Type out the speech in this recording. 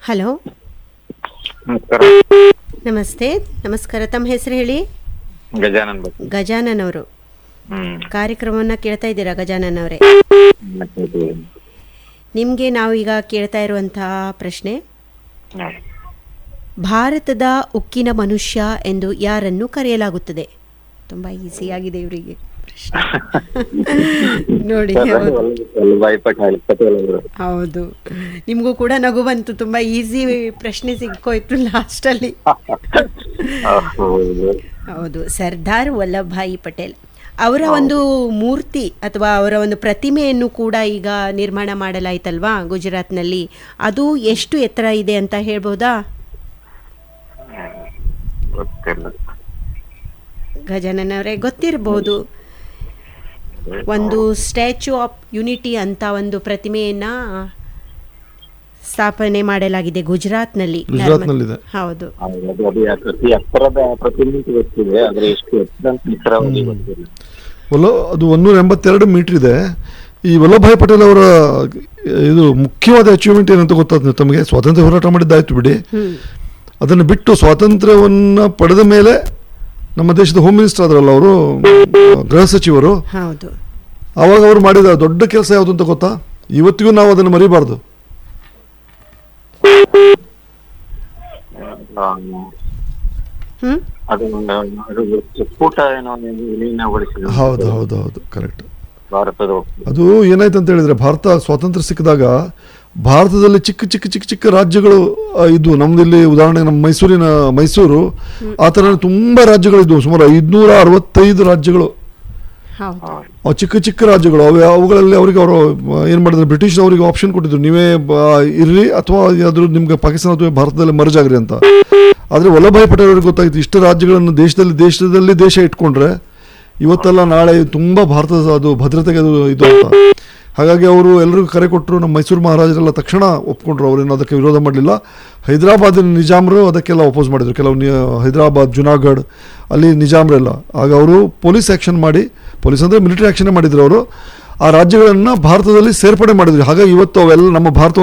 Hello ನಮಸ್ಕಾರ ನಮಸ್ತೆ ನಮಸ್ಕಾರ ತಮ್ಮ ಹೆಸರು ಹೇಳಿ ಗಜಾನನ್ ಬಗ್ಗೆ ಗಜಾನನ್ ಅವರು ಹ್ಮ್ ಕಾರ್ಯಕ್ರಮವನ್ನು ಕೇಳ್ತಾ ಇದ್ದೀರಾ ಗಜಾನನ್ ಅವರೇ ಮತ್ತೆ ಇದು, ನಿಮಗೆ ನಾವು ಈಗ ಕೇಳ್ತಾ ಇರುವಂತಹ ಪ್ರಶ್ನೆ ಹ್ಮ್. ಭಾರತದ ಉಕ್ಕಿನ ಮನುಷ್ಯ ಎಂದು ಯಾರನ್ನು ಕರೆಯಲಾಗುತ್ತದೆ ತುಂಬ ಈಸಿ ಆಗಿದೆ ಇವರಿಗೆ ಪ್ರಶ್ನೆ ನೋಡಿ ಹೌದು ವಲ್ಲಭ- ವಲ್ಲಭಾಯಿ ಪಟೇಲ್ ಪಟೇಲ್ ಅವರು ಹೌದು ನಿಮಗೂ ಕೂಡ ನಗು ಬಂತು ತುಂಬ ಈಸಿ ಪ್ರಶ್ನೆ ಸಿಕ್ಕೋಯ್ತು ಲಾಸ್ಟಲ್ಲಿ ಹೌದು ಹೌದು ಸರ್ದಾರ್ ವಲ್ಲಭಾಯಿ ಪಟೇಲ್ ಅವರ ಒಂದು ಮೂರ್ತಿ ಅಥವಾ ಅವರ ಒಂದು ಪ್ರತಿಮೆಯನ್ನು ಕೂಡ ಈಗ ನಿರ್ಮಾಣ ಮಾಡಲಾಯ್ತಲ್ವಾ ಗುಜರಾತ್ನಲ್ಲಿ ಅದು ಎಷ್ಟು ಎತ್ತರ ಇದೆ ಅಂತ ಹೇಳ್ಬೋದಾ ಗೊತ್ತಿಲ್ಲ ಗಜಾನನ್ ಅವರೇ ಗೊತ್ತಿರಬಹುದು ಒಂದು ಸ್ಟ್ಯಾಚ್ಯೂ ಆಫ್ ಯುನಿಟಿ ಅಂತ ಒಂದು ಪ್ರತಿಮೆಯನ್ನ ಸ್ಥಾಪನೆ ಮಾಡಲಾಗಿದೆ ಗುಜರಾತ್ನಲ್ಲಿ ಗುಜರಾತ್ನಲ್ಲಿದೆ. ಹೌದು ಹೌದು, ಅದು ಅದು ಯಾ- ಪ್ರತಿ ಎತ್ತರದ ಪ್ರತಿನಿಧಿ ಗೊತ್ತಿದೆ ಆದ್ರೆ ಎಷ್ಟು ಎತ್ತರ ಅಂತ ನಿಖರವಾಗಿ ಗೊತ್ತಿಲ್ಲ ವಲ್ಲ ಅದು ಒಂದೂರ ಎಂಬತ್ತೆರಡು ಮೀಟರ್ ಇದೆ ಈ ವಲ್ಲಭಾಯ್ ಪಟೇಲ್ ಅವರ ಇದು ಮುಖ್ಯವಾದ ಅಚೀವ್ಮೆಂಟ್ ಏನಂತ ಗೊತ್ತಾದ ತಮಗೆ ಸ್ವಾತಂತ್ರ್ಯ ಹೋರಾಟ ಮಾಡಿದ್ದಾಯ್ತು ಬಿಡಿ ಹ್ಮ್ ಅದನ್ನು ಬಿಟ್ಟು ಸ್ವಾತಂತ್ರ್ಯವನ್ನು ಪಡೆದ ಮೇಲೆ ನಮ್ಮ ದೇಶದ ಹೋಮ್ ಮಿನಿಸ್ಟರ್ ಆದ್ರಲ್ಲ ಅವರು ಗೃಹ ಸಚಿವರು ಹೌದು ಆವಾಗ ಅವರು ಮಾಡಿದ ದೊಡ್ಡ ಕೆಲಸ ಯಾವುದು ಅಂತ ಗೊತ್ತಾ ಇವತ್ತಿಗೂ ನಾವು ಅದನ್ನು ಮರಿಬಾರ್ದು ಆ, ಹ್ಮ್ ಅದು ಅದು ಸ್ಫೋಟ ಏನೋ ವಿಲೀನಗೊಳಿಸಿದ್ರು ಹೌದು ಹೌದು ಹೌದು ಕರೆಕ್ಟ್ ಭಾರತದ ಅದು ಏನಾಯ್ತು ಅಂತ ಹೇಳಿದ್ರೆ ಭಾರತ ಸ್ವಾತಂತ್ರ್ಯ ಸಿಕ್ಕಿದಾಗ ಭಾರತದಲ್ಲಿ ಚಿಕ್ಕ ಚಿಕ್ಕ ಚಿಕ್ಕ ಚಿಕ್ಕ ರಾಜ್ಯಗಳು ಆ, ಇದ್ವು ನಮ್ದಿಲ್ಲಿ ಉದಾಹರಣೆಗೆ ನಮ್ಮ ಮೈಸೂರಿನ ಮೈಸೂರು ಆ ಥರ ತುಂಬ ರಾಜ್ಯಗಳಿದ್ವು ಸುಮಾರು ಐದುನೂರ ಅರವತ್ತೈದು ರಾಜ್ಯಗಳು ಹೌದು ಆ ಚಿಕ್ಕ ಚಿಕ್ಕ ರಾಜ್ಯಗಳು ಅವು ಅವುಗಳಲ್ಲಿ ಅವರಿಗೆ ಅವರು ಏನು ಮಾಡಿದ್ರು ಬ್ರಿಟಿಷ್ ಅವರಿಗೆ ಆಪ್ಷನ್ ಕೊಟ್ಟಿದ್ರು ನೀವೇ ಬ- ಇರ್ರಿ ಅಥವಾ ಯಾವ್ದಾದ್ರು ನಿಮ್ಗೆ ಪಾಕಿಸ್ತಾನ ಅಥವಾ ಭಾರತದಲ್ಲಿ ಮರ್ಜ್ ಆಗ್ರಿ ಅಂತ ಆದರೆ ವಲ್ಲಭಾಯ್ ಪಟೇಲ್ ಅವ್ರಿಗೆ ಗೊತ್ತಾಗಿತ್ತು ಇಷ್ಟು ರಾಜ್ಯಗಳನ್ನು ದೇಶದಲ್ಲಿ ದೇಶದಲ್ಲಿ ದೇಶ ಇಟ್ಕೊಂಡ್ರೆ ಇವತ್ತೆಲ್ಲ ನಾಳೆ ತುಂಬ ಭಾರತದ ಅದು ಭದ್ರತೆಗೆ ಅದು ಇದು ಅಂತ ಹಾಗಾಗಿ ಅವರು ಎಲ್ಲರಿಗೂ ಕರೆ ಕೊಟ್ಟರು ನಮ್ಮ ಮೈಸೂರು ಮಹಾರಾಜರೆಲ್ಲ ತಕ್ಷಣ ಒಪ್ಕೊಂಡ್ರು ಅವರೇನು ಅದಕ್ಕೆ ವಿರೋಧ ಮಾಡಲಿಲ್ಲ ಹೈದರಾಬಾದಿನ ನಿಜಾಮರು ಅದಕ್ಕೆಲ್ಲ ಅಪೋಸ್ ಮಾಡಿದರು ಕೆಲವು ನಿ ಹೈದರಾಬಾದ್ ಜುನಾಗಢ್ ಅಲ್ಲಿ ನಿಜಾಮರೆಲ್ಲ ಆಗ ಅವರು ಪೊಲೀಸ್ ಆ್ಯಕ್ಷನ್ ಮಾಡಿ ಪೊಲೀಸ್ ಅಂದರೆ ಮಿಲಿಟರಿ ಆ್ಯಕ್ಷನ್ ಮಾಡಿದ್ರು ಅವರು ಆ ರಾಜ್ಯಗಳನ್ನು ಭಾರತದಲ್ಲಿ ಸೇರ್ಪಡೆ ಮಾಡಿದ್ರು ಹಾಗಾಗಿ ಇವತ್ತು ಅವೆಲ್ಲ ನಮ್ಮ ಭಾರತ